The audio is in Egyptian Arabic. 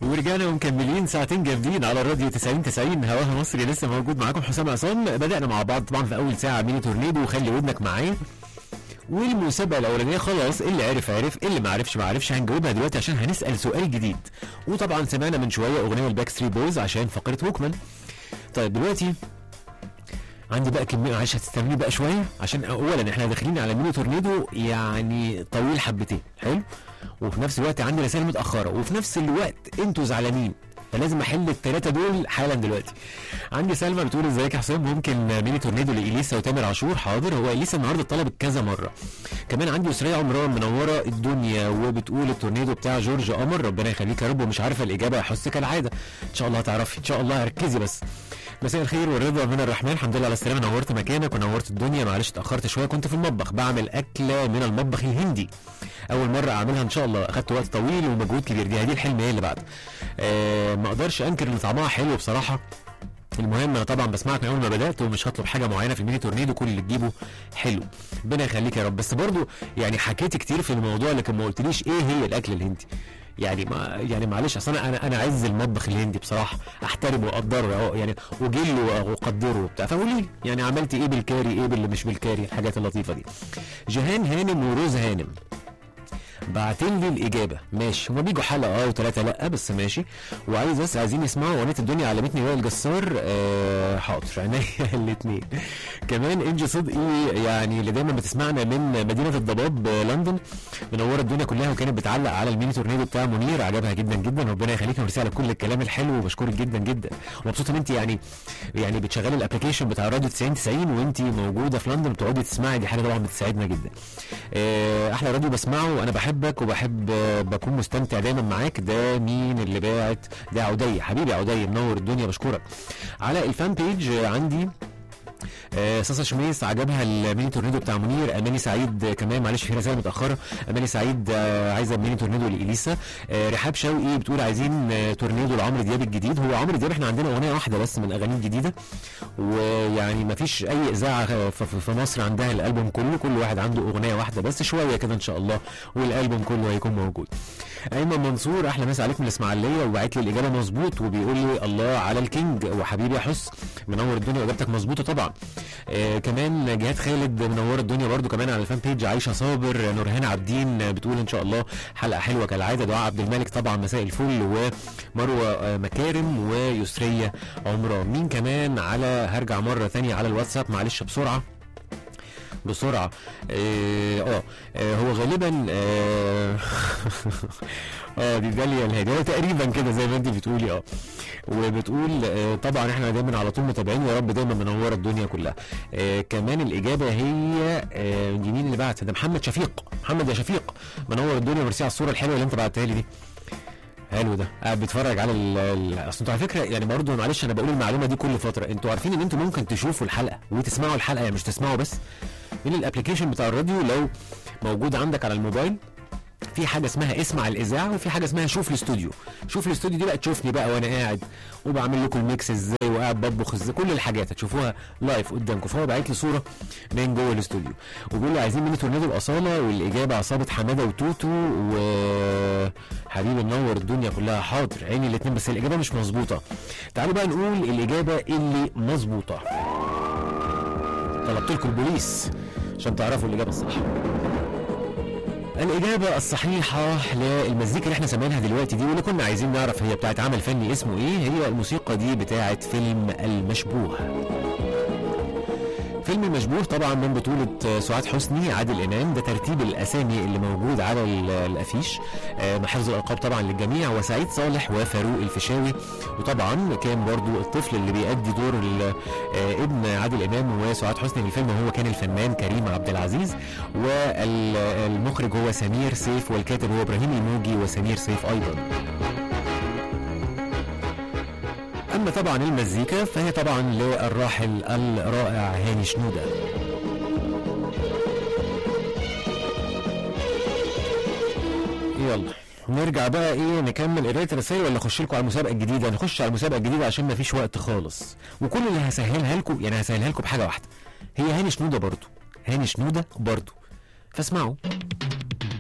ورجعنا ومكملين ساعتين جامدين على الراديو 90 90 هواها مصري لسه موجود معاكم حسام عصام بدأنا مع بعض طبعا في أول ساعة ميني تورنيدو وخلي ودنك معايا والمسابقة الأولانية خلاص اللي عرف عرف اللي ما عرفش ما عرفش هنجاوبها دلوقتي عشان هنسأل سؤال جديد وطبعا سمعنا من شوية أغنية الباك ستري بويز عشان فقرة ووكمان طيب دلوقتي عندي بقى كمية معلش هتستنوني بقى شوية عشان أولا احنا داخلين على ميني تورنيدو يعني طويل حبتين حلو وفي نفس الوقت عندي رسائل متأخرة وفي نفس الوقت انتوا زعلانين فلازم احل الثلاثه دول حالا دلوقتي عندي سلمى بتقول ازيك يا حسام ممكن ميني تورنيدو لاليسا وتامر عاشور حاضر هو اليسا النهارده طلبت كذا مره كمان عندي يسرية عمران منوره الدنيا وبتقول التورنيدو بتاع جورج قمر ربنا يخليك يا رب ومش عارفه الاجابه هحس كالعاده ان شاء الله هتعرفي ان شاء الله ركزي بس مساء الخير والرضا من الرحمن الحمد لله على السلامه نورت مكانك ونورت الدنيا معلش اتاخرت شويه كنت في المطبخ بعمل اكله من المطبخ الهندي اول مره اعملها ان شاء الله اخدت وقت طويل ومجهود كبير دي هدي الحلم هي اللي بعد آه ما اقدرش انكر ان طعمها حلو بصراحه المهم انا طبعا بسمعك من اول ما بدات ومش هطلب حاجه معينه في الميني تورنيدو كل اللي تجيبه حلو ربنا يخليك يا رب بس برضو يعني حكيت كتير في الموضوع لكن ما قلتليش ايه هي الاكل الهندي يعني ما يعني معلش اصل انا انا انا عز المطبخ الهندي بصراحه احترمه واقدره أهو يعني وجله واقدره وبتاع فقولي لي يعني عملت ايه بالكاري ايه باللي مش بالكاري الحاجات اللطيفه دي جيهان هانم وروز هانم بعتين لي الاجابه ماشي هما بيجوا حلقه اه وثلاثه لا بس ماشي وعايز بس عايزين يسمعوا اغنيه الدنيا علمتني وائل جسار آه حاضر عينيا الاثنين كمان انجي صدقي يعني اللي دايما بتسمعنا من مدينه الضباب آه، لندن منوره الدنيا كلها وكانت بتعلق على الميني تورنيدو بتاع منير عجبها جدا جدا ربنا يخليك وميرسي على كل الكلام الحلو وبشكرك جدا جدا ومبسوط ان انت يعني يعني بتشغلي الابلكيشن بتاع راديو 90 90 وانت موجوده في لندن بتقعدي تسمعي دي حاجه طبعا بتساعدنا جدا آه، احلى راديو بسمعه وانا بحبك وبحب آه، بكون مستمتع دايما معاك ده مين اللي باعت ده عدي حبيبي عدي منور الدنيا بشكرك على الفان بيج آه، عندي آه، صاصة شميس عجبها الميني تورنيدو بتاع منير اماني سعيد آه، كمان معلش في رسائل متاخره اماني سعيد آه، عايزه ميني تورنيدو لاليسا آه، رحاب شوقي بتقول عايزين آه، تورنيدو لعمرو دياب الجديد هو عمرو دياب احنا عندنا اغنيه واحده بس من اغانيه الجديده ويعني ما فيش اي اذاعه في- في في مصر عندها الالبوم كله كل واحد عنده اغنيه واحده بس شويه كده ان شاء الله والالبوم كله هيكون موجود ايمن منصور احلى مسا عليك من الاسماعيليه وبعت لي الاجابه مظبوط وبيقول لي الله على الكينج وحبيبي يا حس منور الدنيا واجابتك مظبوطه طبعا آه كمان جهاد خالد منور الدنيا برضو كمان على الفان بيج عايشه صابر نورهان عابدين آه، بتقول ان شاء الله حلقه حلوه كالعاده دعاء عبد الملك طبعا مساء الفل ومروه آه، مكارم ويسريه عمران مين كمان على هرجع مره ثانيه على الواتساب معلش بسرعه بسرعه اه آه، آه، هو غالبا اه اه دي داليا الهادي هو تقريبا كده زي ما انت بتقولي اه وبتقول آه طبعا احنا دايما على طول متابعين يا رب دايما منوره الدنيا كلها آه كمان الاجابه هي آه دي مين اللي بعت ده محمد شفيق محمد يا شفيق منور الدنيا ميرسي على الصوره الحلوه اللي انت بعتها لي دي حلو ده قاعد بيتفرج على ال- ال- اصل انتوا على فكره يعني برضه معلش انا بقول المعلومه دي كل فتره انتوا عارفين ان انتوا ممكن تشوفوا الحلقه وتسمعوا الحلقه يعني مش تسمعوا بس من الابلكيشن بتاع الراديو لو موجود عندك على الموبايل في حاجه اسمها اسمع الاذاعه وفي حاجه اسمها شوف الاستوديو شوف الاستوديو دي بقى تشوفني بقى وانا قاعد وبعمل لكم الميكس ازاي وقاعد بطبخ ازاي كل الحاجات هتشوفوها لايف قدامكم فهو باعت لي صوره من جوه الاستوديو وبيقول لي عايزين ميني تورنيدو الاصاله والاجابه عصابه حماده وتوتو وحبيبي منور الدنيا كلها حاضر عيني الاثنين بس الاجابه مش مظبوطه تعالوا بقى نقول الاجابه اللي مظبوطه طلبت لكم البوليس عشان تعرفوا الاجابه الصح الإجابة الصحيحة للمزيكا اللي احنا سامعينها دلوقتي دي واللي كنا عايزين نعرف هي بتاعت عمل فني اسمه ايه هي الموسيقى دي بتاعت فيلم المشبوه فيلم المشبوه طبعا من بطولة سعاد حسني عادل إمام ده ترتيب الأسامي اللي موجود على ال- الأفيش آه، مع حفظ الألقاب طبعا للجميع وسعيد صالح وفاروق الفيشاوي وطبعا كان برضو الطفل اللي بيأدي دور ال- آه، ابن عادل إمام وسعاد حسني في الفيلم هو كان الفنان كريم عبد العزيز والمخرج هو سمير سيف والكاتب هو إبراهيم الموجي وسمير سيف أيضا أما طبعا المزيكا فهي طبعا للراحل الرائع هاني شنودة يلا نرجع بقى ايه نكمل قرايه الرسائل ولا اخش لكم على المسابقه الجديده نخش على المسابقه الجديده عشان ما فيش وقت خالص وكل اللي هسهلها لكم يعني هسهلها لكم بحاجه واحده هي هاني شنوده برضو هاني شنوده برضو فاسمعوا